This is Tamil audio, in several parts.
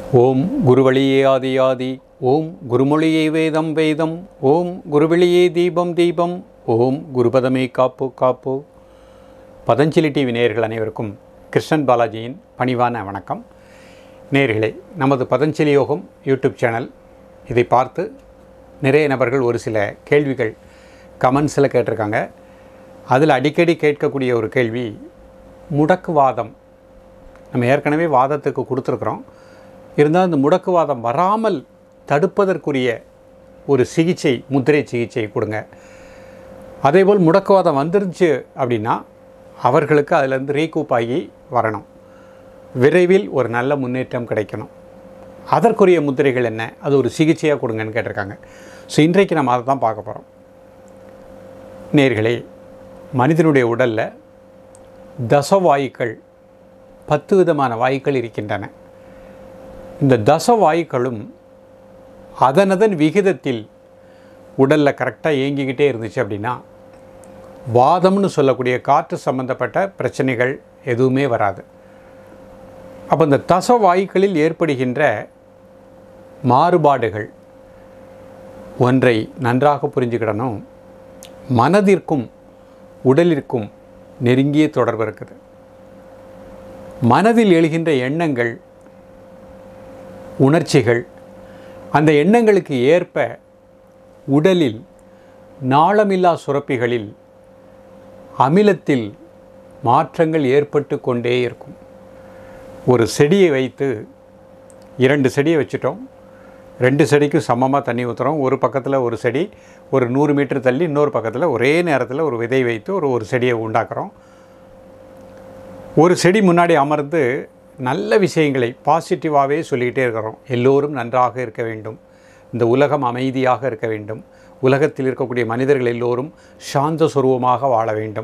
ஓம் குருவழியே ஆதி ஆதி ஓம் குருமொழியே வேதம் வேதம் ஓம் குருவெளியே தீபம் தீபம் ஓம் குருபதமே காப்பு காப்பு பதஞ்சலி டிவி நேயர்கள் அனைவருக்கும் கிருஷ்ணன் பாலாஜியின் பணிவான வணக்கம் நேயர்களே நமது பதஞ்சலி யோகம் யூடியூப் சேனல் இதை பார்த்து நிறைய நபர்கள் ஒரு சில கேள்விகள் கமெண்ட்ஸில் கேட்டிருக்காங்க அதில் அடிக்கடி கேட்கக்கூடிய ஒரு கேள்வி முடக்குவாதம் நம்ம ஏற்கனவே வாதத்துக்கு கொடுத்துருக்குறோம் இருந்தால் இந்த முடக்குவாதம் வராமல் தடுப்பதற்குரிய ஒரு சிகிச்சை முத்திரை சிகிச்சை கொடுங்க அதேபோல் முடக்குவாதம் வந்துருச்சு அப்படின்னா அவர்களுக்கு அதிலேருந்து ரீகூப் ஆகி வரணும் விரைவில் ஒரு நல்ல முன்னேற்றம் கிடைக்கணும் அதற்குரிய முத்திரைகள் என்ன அது ஒரு சிகிச்சையாக கொடுங்கன்னு கேட்டிருக்காங்க ஸோ இன்றைக்கு நம்ம அதை தான் பார்க்க போகிறோம் நேர்களே மனிதனுடைய உடலில் தசவாயுக்கள் பத்து விதமான வாயுக்கள் இருக்கின்றன இந்த தசவாயுக்களும் அதனதன் விகிதத்தில் உடலில் கரெக்டாக இயங்கிக்கிட்டே இருந்துச்சு அப்படின்னா வாதம்னு சொல்லக்கூடிய காற்று சம்பந்தப்பட்ட பிரச்சனைகள் எதுவுமே வராது அப்போ இந்த தசவாயுக்களில் ஏற்படுகின்ற மாறுபாடுகள் ஒன்றை நன்றாக புரிஞ்சுக்கிடணும் மனதிற்கும் உடலிற்கும் நெருங்கிய தொடர்பு இருக்குது மனதில் எழுகின்ற எண்ணங்கள் உணர்ச்சிகள் அந்த எண்ணங்களுக்கு ஏற்ப உடலில் நாளமில்லா சுரப்பிகளில் அமிலத்தில் மாற்றங்கள் ஏற்பட்டு கொண்டே இருக்கும் ஒரு செடியை வைத்து இரண்டு செடியை வச்சுட்டோம் ரெண்டு செடிக்கும் சமமாக தண்ணி ஊற்றுறோம் ஒரு பக்கத்தில் ஒரு செடி ஒரு நூறு மீட்டர் தள்ளி இன்னொரு பக்கத்தில் ஒரே நேரத்தில் ஒரு விதை வைத்து ஒரு ஒரு செடியை உண்டாக்குறோம் ஒரு செடி முன்னாடி அமர்ந்து நல்ல விஷயங்களை பாசிட்டிவாகவே சொல்லிக்கிட்டே இருக்கிறோம் எல்லோரும் நன்றாக இருக்க வேண்டும் இந்த உலகம் அமைதியாக இருக்க வேண்டும் உலகத்தில் இருக்கக்கூடிய மனிதர்கள் எல்லோரும் சாந்த சுரூபமாக வாழ வேண்டும்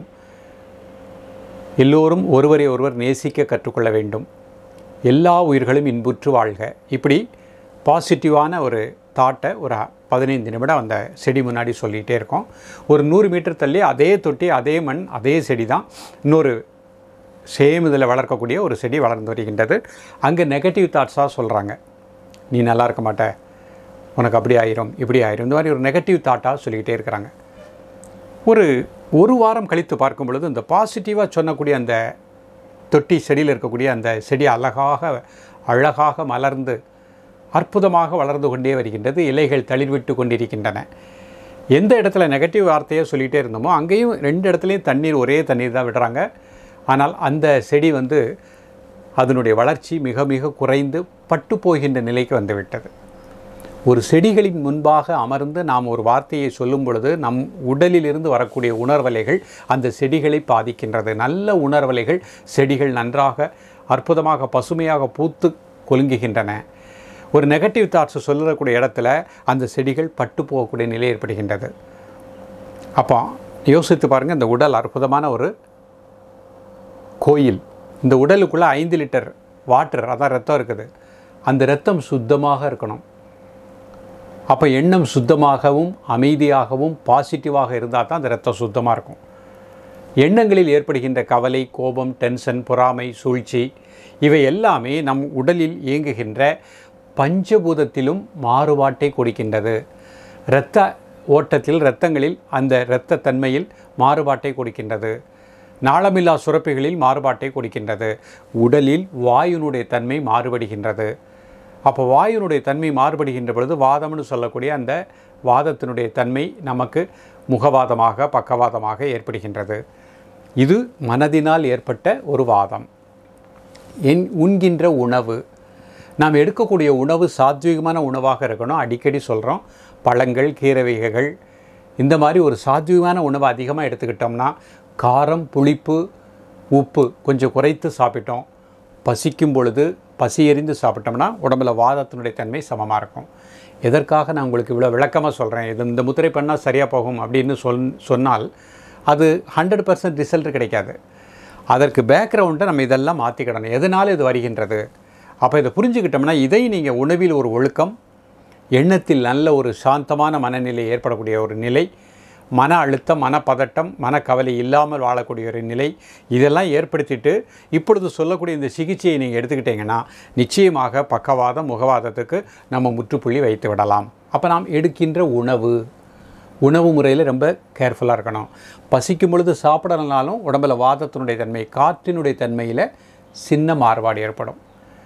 எல்லோரும் ஒருவரை ஒருவர் நேசிக்க கற்றுக்கொள்ள வேண்டும் எல்லா உயிர்களும் இன்புற்று வாழ்க இப்படி பாசிட்டிவான ஒரு தாட்டை ஒரு பதினைந்து நிமிடம் அந்த செடி முன்னாடி சொல்லிகிட்டே இருக்கோம் ஒரு நூறு மீட்டர் தள்ளி அதே தொட்டி அதே மண் அதே செடி தான் இன்னொரு சேம் இதில் வளர்க்கக்கூடிய ஒரு செடி வளர்ந்து வருகின்றது அங்கே நெகட்டிவ் தாட்ஸாக சொல்கிறாங்க நீ நல்லா இருக்க மாட்ட உனக்கு அப்படி ஆயிரும் இப்படி ஆயிரும் இந்த மாதிரி ஒரு நெகட்டிவ் தாட்டாக சொல்லிக்கிட்டே இருக்கிறாங்க ஒரு ஒரு வாரம் கழித்து பார்க்கும் பொழுது இந்த பாசிட்டிவாக சொன்னக்கூடிய அந்த தொட்டி செடியில் இருக்கக்கூடிய அந்த செடி அழகாக அழகாக மலர்ந்து அற்புதமாக வளர்ந்து கொண்டே வருகின்றது இலைகள் தளிர்விட்டு கொண்டிருக்கின்றன எந்த இடத்துல நெகட்டிவ் வார்த்தையை சொல்லிகிட்டே இருந்தோமோ அங்கேயும் ரெண்டு இடத்துலையும் தண்ணீர் ஒரே தண்ணீர் தான் விடுறாங்க ஆனால் அந்த செடி வந்து அதனுடைய வளர்ச்சி மிக மிக குறைந்து பட்டு போகின்ற நிலைக்கு வந்துவிட்டது ஒரு செடிகளின் முன்பாக அமர்ந்து நாம் ஒரு வார்த்தையை சொல்லும் பொழுது நம் உடலிலிருந்து வரக்கூடிய உணர்வலைகள் அந்த செடிகளை பாதிக்கின்றது நல்ல உணர்வலைகள் செடிகள் நன்றாக அற்புதமாக பசுமையாக பூத்து கொலுங்குகின்றன ஒரு நெகட்டிவ் தாட்ஸ் சொல்லக்கூடிய இடத்துல அந்த செடிகள் பட்டு போகக்கூடிய நிலை ஏற்படுகின்றது அப்போ யோசித்து பாருங்கள் இந்த உடல் அற்புதமான ஒரு கோயில் இந்த உடலுக்குள்ளே ஐந்து லிட்டர் வாட்டர் அதான் ரத்தம் இருக்குது அந்த ரத்தம் சுத்தமாக இருக்கணும் அப்போ எண்ணம் சுத்தமாகவும் அமைதியாகவும் பாசிட்டிவாக இருந்தால் தான் அந்த ரத்தம் சுத்தமாக இருக்கும் எண்ணங்களில் ஏற்படுகின்ற கவலை கோபம் டென்ஷன் பொறாமை சூழ்ச்சி இவை எல்லாமே நம் உடலில் இயங்குகின்ற பஞ்சபூதத்திலும் மாறுபாட்டை கொடுக்கின்றது இரத்த ஓட்டத்தில் இரத்தங்களில் அந்த இரத்த தன்மையில் மாறுபாட்டை கொடுக்கின்றது நாளமில்லா சுரப்பிகளில் மாறுபாட்டை கொடுக்கின்றது உடலில் வாயுனுடைய தன்மை மாறுபடுகின்றது அப்போ வாயுனுடைய தன்மை மாறுபடுகின்ற பொழுது வாதம்னு சொல்லக்கூடிய அந்த வாதத்தினுடைய தன்மை நமக்கு முகவாதமாக பக்கவாதமாக ஏற்படுகின்றது இது மனதினால் ஏற்பட்ட ஒரு வாதம் என் உண்கின்ற உணவு நாம் எடுக்கக்கூடிய உணவு சாத்வீகமான உணவாக இருக்கணும் அடிக்கடி சொல்கிறோம் பழங்கள் கீரை வகைகள் இந்த மாதிரி ஒரு சாத்வீகமான உணவை அதிகமாக எடுத்துக்கிட்டோம்னா காரம் புளிப்பு உப்பு கொஞ்சம் குறைத்து சாப்பிட்டோம் பசிக்கும் பொழுது பசி எறிந்து சாப்பிட்டோம்னா உடம்புல வாதத்தினுடைய தன்மை சமமாக இருக்கும் எதற்காக நான் உங்களுக்கு இவ்வளோ விளக்கமாக சொல்கிறேன் இது இந்த முத்திரை பண்ணால் சரியாக போகும் அப்படின்னு சொல் சொன்னால் அது ஹண்ட்ரட் பர்சன்ட் ரிசல்ட் கிடைக்காது அதற்கு பேக்ரவுண்டை நம்ம இதெல்லாம் மாற்றிக்கிடணும் எதனால் இது வருகின்றது அப்போ இதை புரிஞ்சுக்கிட்டோம்னா இதை நீங்கள் உணவில் ஒரு ஒழுக்கம் எண்ணத்தில் நல்ல ஒரு சாந்தமான மனநிலை ஏற்படக்கூடிய ஒரு நிலை மன அழுத்தம் மனப்பதட்டம் மனக்கவலை இல்லாமல் வாழக்கூடிய ஒரு நிலை இதெல்லாம் ஏற்படுத்திட்டு இப்பொழுது சொல்லக்கூடிய இந்த சிகிச்சையை நீங்கள் எடுத்துக்கிட்டீங்கன்னா நிச்சயமாக பக்கவாதம் முகவாதத்துக்கு நம்ம முற்றுப்புள்ளி வைத்து விடலாம் அப்போ நாம் எடுக்கின்ற உணவு உணவு முறையில் ரொம்ப கேர்ஃபுல்லாக இருக்கணும் பசிக்கும் பொழுது சாப்பிடலனாலும் உடம்பில் வாதத்தினுடைய தன்மை காற்றினுடைய தன்மையில் சின்ன மாறுபாடு ஏற்படும்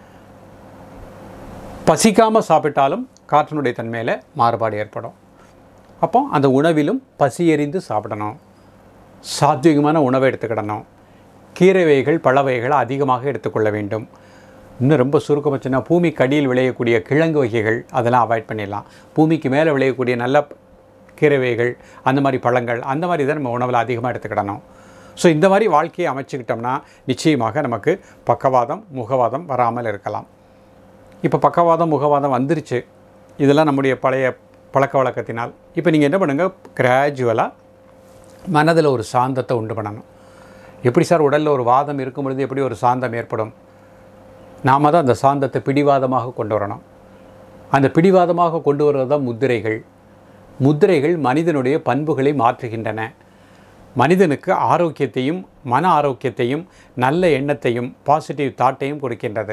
பசிக்காமல் சாப்பிட்டாலும் காற்றினுடைய தன்மையில் மாறுபாடு ஏற்படும் அப்போ அந்த உணவிலும் பசி எறிந்து சாப்பிடணும் சாத்விகமான உணவை எடுத்துக்கிடணும் கீரை வகைகள் பழ வகைகளை அதிகமாக எடுத்துக்கொள்ள வேண்டும் இன்னும் ரொம்ப சுருக்கமாச்சுன்னா பூமிக்கு அடியில் விளையக்கூடிய கிழங்கு வகைகள் அதெல்லாம் அவாய்ட் பண்ணிடலாம் பூமிக்கு மேலே விளையக்கூடிய நல்ல கீரை வகைகள் அந்த மாதிரி பழங்கள் அந்த மாதிரி தான் நம்ம உணவில் அதிகமாக எடுத்துக்கிடணும் ஸோ இந்த மாதிரி வாழ்க்கையை அமைச்சுக்கிட்டோம்னா நிச்சயமாக நமக்கு பக்கவாதம் முகவாதம் வராமல் இருக்கலாம் இப்போ பக்கவாதம் முகவாதம் வந்துருச்சு இதெல்லாம் நம்முடைய பழைய பழக்க வழக்கத்தினால் இப்போ நீங்கள் என்ன பண்ணுங்கள் கிராஜுவலாக மனதில் ஒரு சாந்தத்தை உண்டு பண்ணணும் எப்படி சார் உடலில் ஒரு வாதம் இருக்கும் பொழுது எப்படி ஒரு சாந்தம் ஏற்படும் நாம் தான் அந்த சாந்தத்தை பிடிவாதமாக கொண்டு வரணும் அந்த பிடிவாதமாக கொண்டு வருவது தான் முத்திரைகள் முத்திரைகள் மனிதனுடைய பண்புகளை மாற்றுகின்றன மனிதனுக்கு ஆரோக்கியத்தையும் மன ஆரோக்கியத்தையும் நல்ல எண்ணத்தையும் பாசிட்டிவ் தாட்டையும் கொடுக்கின்றது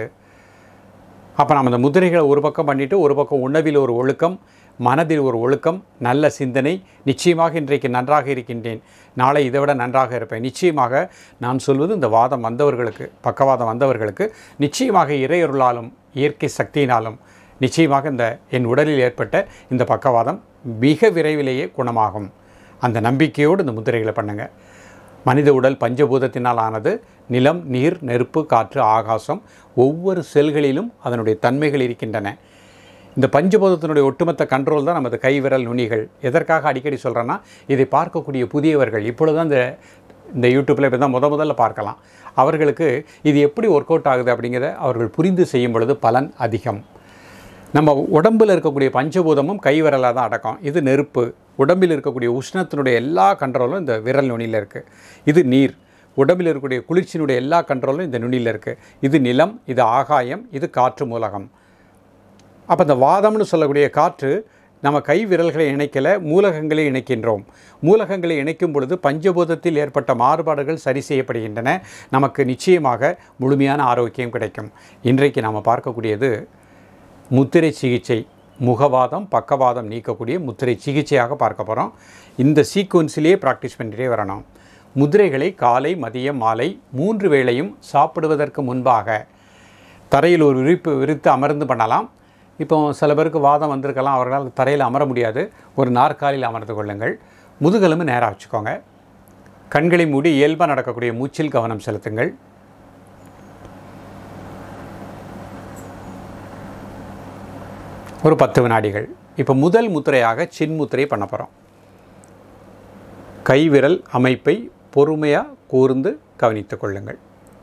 அப்போ நம்ம அந்த முதிரைகளை ஒரு பக்கம் பண்ணிவிட்டு ஒரு பக்கம் உணவில் ஒரு ஒழுக்கம் மனதில் ஒரு ஒழுக்கம் நல்ல சிந்தனை நிச்சயமாக இன்றைக்கு நன்றாக இருக்கின்றேன் நாளை இதை விட நன்றாக இருப்பேன் நிச்சயமாக நான் சொல்வது இந்த வாதம் வந்தவர்களுக்கு பக்கவாதம் வந்தவர்களுக்கு நிச்சயமாக இறையருளாலும் இயற்கை சக்தியினாலும் நிச்சயமாக இந்த என் உடலில் ஏற்பட்ட இந்த பக்கவாதம் மிக விரைவிலேயே குணமாகும் அந்த நம்பிக்கையோடு இந்த முதிரைகளை பண்ணுங்கள் மனித உடல் பஞ்சபூதத்தினால் ஆனது நிலம் நீர் நெருப்பு காற்று ஆகாசம் ஒவ்வொரு செல்களிலும் அதனுடைய தன்மைகள் இருக்கின்றன இந்த பஞ்சபூதத்தினுடைய ஒட்டுமொத்த கண்ட்ரோல் தான் நமது கைவிரல் நுனிகள் எதற்காக அடிக்கடி சொல்கிறேன்னா இதை பார்க்கக்கூடிய புதியவர்கள் இப்பொழுது தான் இந்த இந்த யூடியூப்பில் இப்போ தான் முத முதல்ல பார்க்கலாம் அவர்களுக்கு இது எப்படி ஒர்க் அவுட் ஆகுது அப்படிங்கிறத அவர்கள் புரிந்து செய்யும் பொழுது பலன் அதிகம் நம்ம உடம்பில் இருக்கக்கூடிய பஞ்சபூதமும் கை விரலாக தான் அடக்கம் இது நெருப்பு உடம்பில் இருக்கக்கூடிய உஷ்ணத்தினுடைய எல்லா கண்ட்ரோலும் இந்த விரல் நுனியில் இருக்குது இது நீர் உடம்பில் இருக்கக்கூடிய குளிர்ச்சியினுடைய எல்லா கண்ட்ரோலும் இந்த நுனியில் இருக்குது இது நிலம் இது ஆகாயம் இது காற்று மூலகம் அப்போ இந்த வாதம்னு சொல்லக்கூடிய காற்று நம்ம கை விரல்களை இணைக்கல மூலகங்களை இணைக்கின்றோம் மூலகங்களை இணைக்கும் பொழுது பஞ்சபூதத்தில் ஏற்பட்ட மாறுபாடுகள் சரி செய்யப்படுகின்றன நமக்கு நிச்சயமாக முழுமையான ஆரோக்கியம் கிடைக்கும் இன்றைக்கு நாம் பார்க்கக்கூடியது முத்திரை சிகிச்சை முகவாதம் பக்கவாதம் நீக்கக்கூடிய முத்திரை சிகிச்சையாக பார்க்க போகிறோம் இந்த சீக்வன்ஸிலேயே ப்ராக்டிஸ் பண்ணிட்டே வரணும் முதிரைகளை காலை மதியம் மாலை மூன்று வேளையும் சாப்பிடுவதற்கு முன்பாக தரையில் ஒரு விரிப்பு விரித்து அமர்ந்து பண்ணலாம் இப்போ சில பேருக்கு வாதம் வந்திருக்கலாம் அவர்களால் தரையில் அமர முடியாது ஒரு நாற்காலியில் அமர்ந்து கொள்ளுங்கள் முதுகெலும்பு நேராக வச்சுக்கோங்க கண்களை மூடி இயல்பாக நடக்கக்கூடிய மூச்சில் கவனம் செலுத்துங்கள் ஒரு பத்து வினாடிகள் இப்போ முதல் முத்திரையாக சின்முத்திரை பண்ண போகிறோம் கைவிரல் அமைப்பை பொறுமையாக கூர்ந்து கவனித்துக் கொள்ளுங்கள்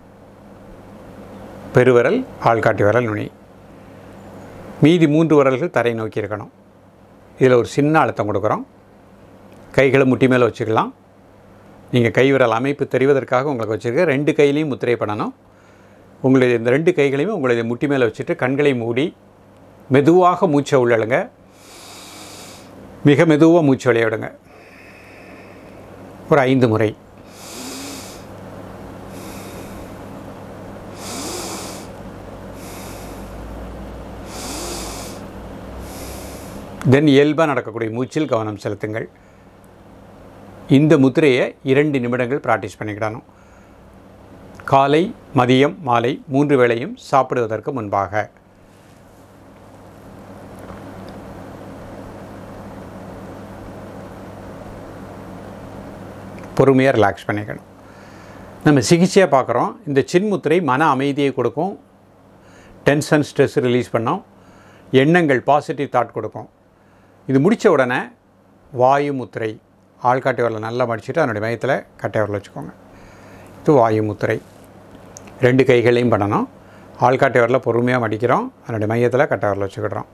பெருவிரல் ஆள்காட்டி விரல் நுனி மீதி மூன்று விரல்கள் தரை நோக்கி இருக்கணும் இதில் ஒரு சின்ன அழுத்தம் கொடுக்குறோம் கைகளை முட்டி மேலே வச்சுக்கலாம் நீங்கள் கைவிரல் அமைப்பு தெரிவதற்காக உங்களுக்கு வச்சுருக்க ரெண்டு கையிலையும் முத்திரை பண்ணணும் உங்களுடைய இந்த ரெண்டு கைகளையும் உங்களுடைய முட்டி மேலே வச்சுட்டு கண்களை மூடி மெதுவாக மூச்சை உள்ளழுங்க மிக மெதுவாக மூச்சு வெளிய விடுங்க ஒரு ஐந்து முறை தென் இயல்பாக நடக்கக்கூடிய மூச்சில் கவனம் செலுத்துங்கள் இந்த முத்திரையை இரண்டு நிமிடங்கள் ப்ராக்டிஸ் பண்ணிக்கிடணும் காலை மதியம் மாலை மூன்று வேளையும் சாப்பிடுவதற்கு முன்பாக பொறுமையாக ரிலாக்ஸ் பண்ணிக்கணும் நம்ம சிகிச்சையாக பார்க்குறோம் இந்த சின்முத்திரை மன அமைதியை கொடுக்கும் டென்ஷன் ஸ்ட்ரெஸ் ரிலீஸ் பண்ணோம் எண்ணங்கள் பாசிட்டிவ் தாட் கொடுக்கும் இது முடித்த உடனே வாயு முத்திரை ஆள்காட்டி வரல நல்லா மடிச்சுட்டு அதனுடைய மையத்தில் கட்டை வரல வச்சுக்கோங்க இது வாயு முத்திரை ரெண்டு கைகளையும் பண்ணணும் ஆள்காட்டி வரல பொறுமையாக மடிக்கிறோம் அதனுடைய மையத்தில் கட்டை வரல வச்சுக்கிடுறோம்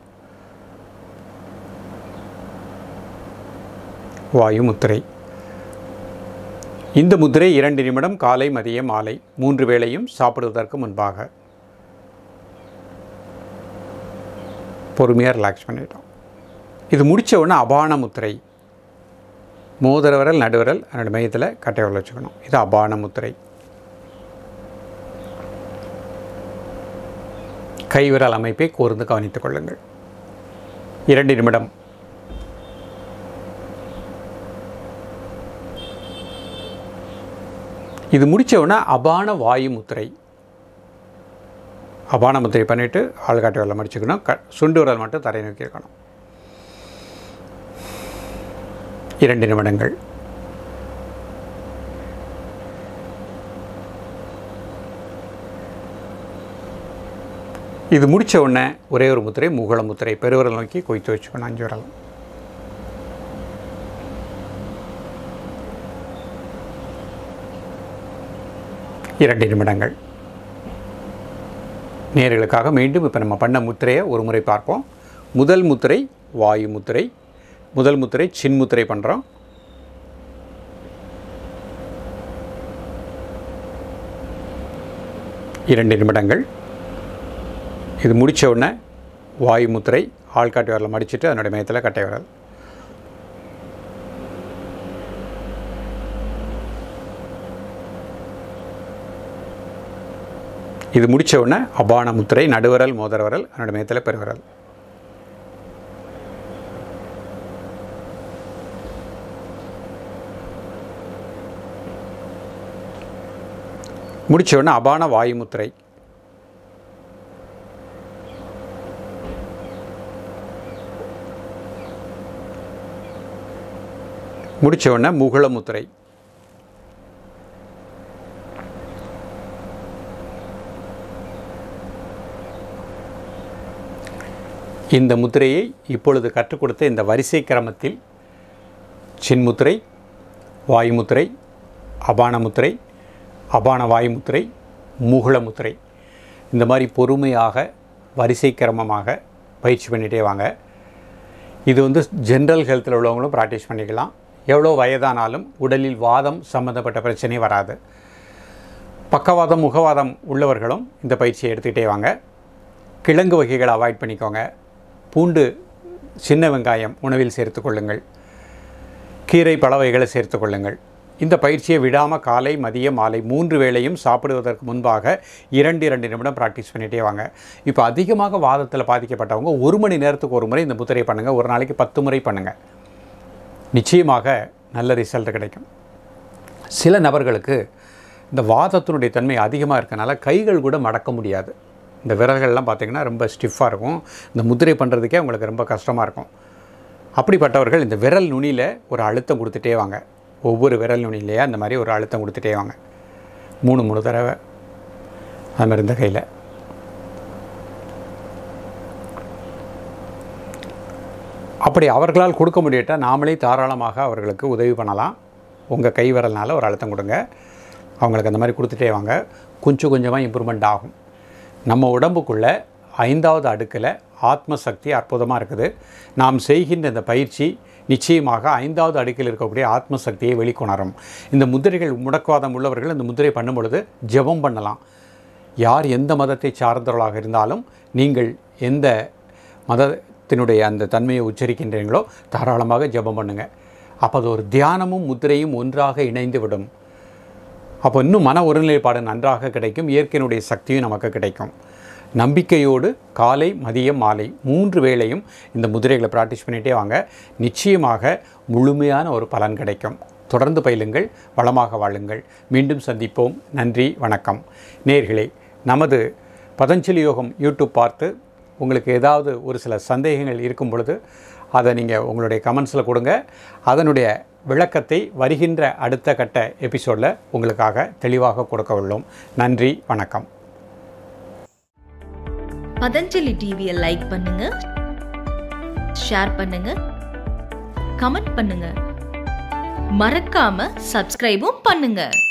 வாயு முத்திரை இந்த முத்திரை இரண்டு நிமிடம் காலை மதியம் மாலை மூன்று வேளையும் சாப்பிடுவதற்கு முன்பாக பொறுமையாக ரிலாக்ஸ் பண்ணிட்டோம் இது முடித்த உடனே அபான முத்திரை மோதிர விரல் நடுவிரல் அதனுடைய மையத்தில் கட்டை விரல் வச்சுக்கணும் இது அபான முத்திரை கைவிரல் அமைப்பை கூர்ந்து கவனித்துக் கொள்ளுங்கள் இரண்டு நிமிடம் இது முடிச்ச உடனே அபான வாயு முத்திரை அபான முத்திரை பண்ணிவிட்டு ஆள்காட்டு விரலை மடிச்சுக்கணும் க சுண்டு விரல் மட்டும் தரை நோக்கி இருக்கணும் இரண்டு நிமிடங்கள் இது முடிச்ச உடனே ஒரே ஒரு முத்திரை முகுள முத்திரை பெருவிரல் நோக்கி கொய்த்து வச்சுக்கணும் அஞ்சு விரல் இரண்டு நிமிடங்கள் நேர்களுக்காக மீண்டும் இப்போ நம்ம பண்ண முத்திரையை ஒரு முறை பார்ப்போம் முதல் முத்திரை வாயு முத்திரை முதல் முத்திரை சின்முத்திரை பண்ணுறோம் இரண்டு நிமிடங்கள் இது முடித்த உடனே வாயு முத்திரை ஆள்காட்டி வரல மடிச்சுட்டு அதனுடைய மையத்தில் கட்டை வரல் இது முடித்த உடனே அபான முத்திரை நடுவரல் மோதிர வரல் அதனுடைய மையத்தில் பெருவிரல் முடிச்ச உடனே அபான வாயு முத்திரை முடிச்ச உடனே முகுள முத்திரை இந்த முத்திரையை இப்பொழுது கற்றுக் கொடுத்த இந்த வரிசை கிரமத்தில் சின்முத்திரை வாயுமுத்திரை அபான முத்திரை அபான வாயுமுத்திரை முகுள முத்திரை இந்த மாதிரி பொறுமையாக வரிசை கிரமமாக பயிற்சி பண்ணிகிட்டே வாங்க இது வந்து ஜென்ரல் ஹெல்த்தில் உள்ளவங்களும் ப்ராக்டிஸ் பண்ணிக்கலாம் எவ்வளோ வயதானாலும் உடலில் வாதம் சம்மந்தப்பட்ட பிரச்சனை வராது பக்கவாதம் முகவாதம் உள்ளவர்களும் இந்த பயிற்சியை எடுத்துக்கிட்டே வாங்க கிழங்கு வகைகளை அவாய்ட் பண்ணிக்கோங்க பூண்டு சின்ன வெங்காயம் உணவில் சேர்த்து கொள்ளுங்கள் கீரை பல வகைகளை சேர்த்து கொள்ளுங்கள் இந்த பயிற்சியை விடாமல் காலை மதியம் மாலை மூன்று வேளையும் சாப்பிடுவதற்கு முன்பாக இரண்டு இரண்டு நிமிடம் ப்ராக்டிஸ் பண்ணிகிட்டே வாங்க இப்போ அதிகமாக வாதத்தில் பாதிக்கப்பட்டவங்க ஒரு மணி நேரத்துக்கு ஒரு முறை இந்த முத்திரை பண்ணுங்கள் ஒரு நாளைக்கு பத்து முறை பண்ணுங்கள் நிச்சயமாக நல்ல ரிசல்ட் கிடைக்கும் சில நபர்களுக்கு இந்த வாதத்தினுடைய தன்மை அதிகமாக இருக்கனால கைகள் கூட மடக்க முடியாது இந்த விரல்கள்லாம் பார்த்திங்கன்னா ரொம்ப ஸ்டிஃபாக இருக்கும் இந்த முத்திரை பண்ணுறதுக்கே அவங்களுக்கு ரொம்ப கஷ்டமாக இருக்கும் அப்படிப்பட்டவர்கள் இந்த விரல் நுனியில் ஒரு அழுத்தம் கொடுத்துட்டே வாங்க ஒவ்வொரு விரல் நுனியிலேயே அந்த மாதிரி ஒரு அழுத்தம் கொடுத்துட்டே வாங்க மூணு மூணு தடவை அது மாதிரி இந்த கையில் அப்படி அவர்களால் கொடுக்க முடியாட்டால் நாமளே தாராளமாக அவர்களுக்கு உதவி பண்ணலாம் உங்கள் கை விரல்னால ஒரு அழுத்தம் கொடுங்க அவங்களுக்கு அந்த மாதிரி கொடுத்துட்டே வாங்க கொஞ்சம் கொஞ்சமாக இம்ப்ரூவ்மெண்ட் ஆகும் நம்ம உடம்புக்குள்ளே ஐந்தாவது அடுக்கில் ஆத்ம சக்தி அற்புதமாக இருக்குது நாம் செய்கின்ற இந்த பயிற்சி நிச்சயமாக ஐந்தாவது அடுக்கில் இருக்கக்கூடிய ஆத்ம சக்தியை வெளிக்கொணரும் இந்த முதிரைகள் முடக்குவாதம் உள்ளவர்கள் இந்த முதிரை பண்ணும் பொழுது ஜெபம் பண்ணலாம் யார் எந்த மதத்தை சார்ந்தவர்களாக இருந்தாலும் நீங்கள் எந்த மதத்தினுடைய அந்த தன்மையை உச்சரிக்கின்றீங்களோ தாராளமாக ஜெபம் பண்ணுங்கள் அப்போ அது ஒரு தியானமும் முத்திரையும் ஒன்றாக இணைந்து விடும் அப்போ இன்னும் மன ஒருநிலைப்பாடு நன்றாக கிடைக்கும் இயற்கையினுடைய சக்தியும் நமக்கு கிடைக்கும் நம்பிக்கையோடு காலை மதியம் மாலை மூன்று வேளையும் இந்த முதிரைகளை ப்ராக்டிஸ் பண்ணிகிட்டே வாங்க நிச்சயமாக முழுமையான ஒரு பலன் கிடைக்கும் தொடர்ந்து பயிலுங்கள் வளமாக வாழுங்கள் மீண்டும் சந்திப்போம் நன்றி வணக்கம் நேர்களே நமது பதஞ்சலி யோகம் யூடியூப் பார்த்து உங்களுக்கு ஏதாவது ஒரு சில சந்தேகங்கள் இருக்கும் பொழுது அதை நீங்கள் உங்களுடைய கமெண்ட்ஸில் கொடுங்க அதனுடைய விளக்கத்தை வருகின்ற அடுத்த கட்ட எபிசோடில் உங்களுக்காக தெளிவாக கொடுக்க உள்ளோம் நன்றி வணக்கம் பதஞ்சலி டிவியை லைக் பண்ணுங்க ஷேர் பண்ணுங்க கமெண்ட் பண்ணுங்க மறக்காம சப்ஸ்கிரைபும் பண்ணுங்க